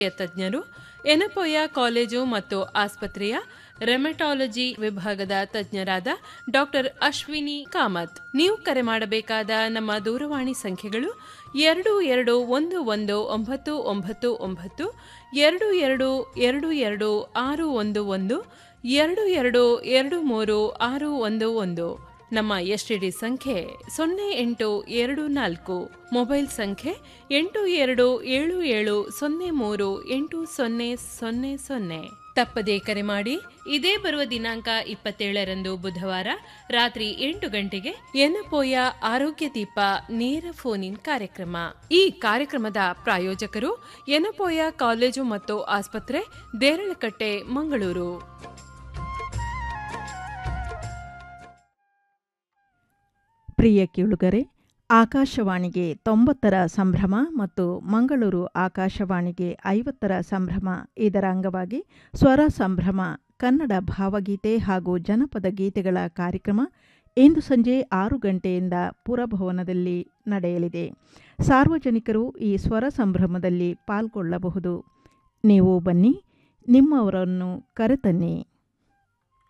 ತಜ್ಞರು ಎನಪೋಯ ಕಾಲೇಜು ಮತ್ತು ಆಸ್ಪತ್ರೆಯ ರೆಮಟಾಲಜಿ ವಿಭಾಗದ ತಜ್ಞರಾದ ಡಾಕ್ಟರ್ ಅಶ್ವಿನಿ ಕಾಮತ್ ನೀವು ಕರೆ ಮಾಡಬೇಕಾದ ನಮ್ಮ ದೂರವಾಣಿ ಸಂಖ್ಯೆಗಳು ಎರಡು ಎರಡು ಒಂದು ಒಂದು ಒಂಬತ್ತು ಒಂಬತ್ತು ಒಂಬತ್ತು ಎರಡು ಎರಡು ಎರಡು ಎರಡು ಆರು ಒಂದು ಒಂದು ಎರಡು ಎರಡು ಎರಡು ಮೂರು ಆರು ಒಂದು ಒಂದು ನಮ್ಮ ಎಸ್ಟಿಡಿ ಸಂಖ್ಯೆ ಸೊನ್ನೆ ಎಂಟು ಎರಡು ನಾಲ್ಕು ಮೊಬೈಲ್ ಸಂಖ್ಯೆ ಎಂಟು ಎರಡು ಏಳು ಏಳು ಸೊನ್ನೆ ಮೂರು ಎಂಟು ಸೊನ್ನೆ ಸೊನ್ನೆ ಸೊನ್ನೆ ತಪ್ಪದೇ ಕರೆ ಮಾಡಿ ಇದೇ ಬರುವ ದಿನಾಂಕ ಇಪ್ಪತ್ತೇಳರಂದು ಬುಧವಾರ ರಾತ್ರಿ ಎಂಟು ಗಂಟೆಗೆ ಎನಪೋಯ ಆರೋಗ್ಯ ದೀಪ ನೇರ ಫೋನ್ ಇನ್ ಕಾರ್ಯಕ್ರಮ ಈ ಕಾರ್ಯಕ್ರಮದ ಪ್ರಾಯೋಜಕರು ಎನಪೋಯ ಕಾಲೇಜು ಮತ್ತು ಆಸ್ಪತ್ರೆ ದೇರಳಕಟ್ಟೆ ಮಂಗಳೂರು ಪ್ರಿಯ ಕೇಳುಗರೆ ಆಕಾಶವಾಣಿಗೆ ತೊಂಬತ್ತರ ಸಂಭ್ರಮ ಮತ್ತು ಮಂಗಳೂರು ಆಕಾಶವಾಣಿಗೆ ಐವತ್ತರ ಸಂಭ್ರಮ ಇದರ ಅಂಗವಾಗಿ ಸ್ವರ ಸಂಭ್ರಮ ಕನ್ನಡ ಭಾವಗೀತೆ ಹಾಗೂ ಜನಪದ ಗೀತೆಗಳ ಕಾರ್ಯಕ್ರಮ ಇಂದು ಸಂಜೆ ಆರು ಗಂಟೆಯಿಂದ ಪುರಭವನದಲ್ಲಿ ನಡೆಯಲಿದೆ ಸಾರ್ವಜನಿಕರು ಈ ಸ್ವರ ಸಂಭ್ರಮದಲ್ಲಿ ಪಾಲ್ಗೊಳ್ಳಬಹುದು ನೀವು ಬನ್ನಿ ನಿಮ್ಮವರನ್ನು ಕರೆತನ್ನಿ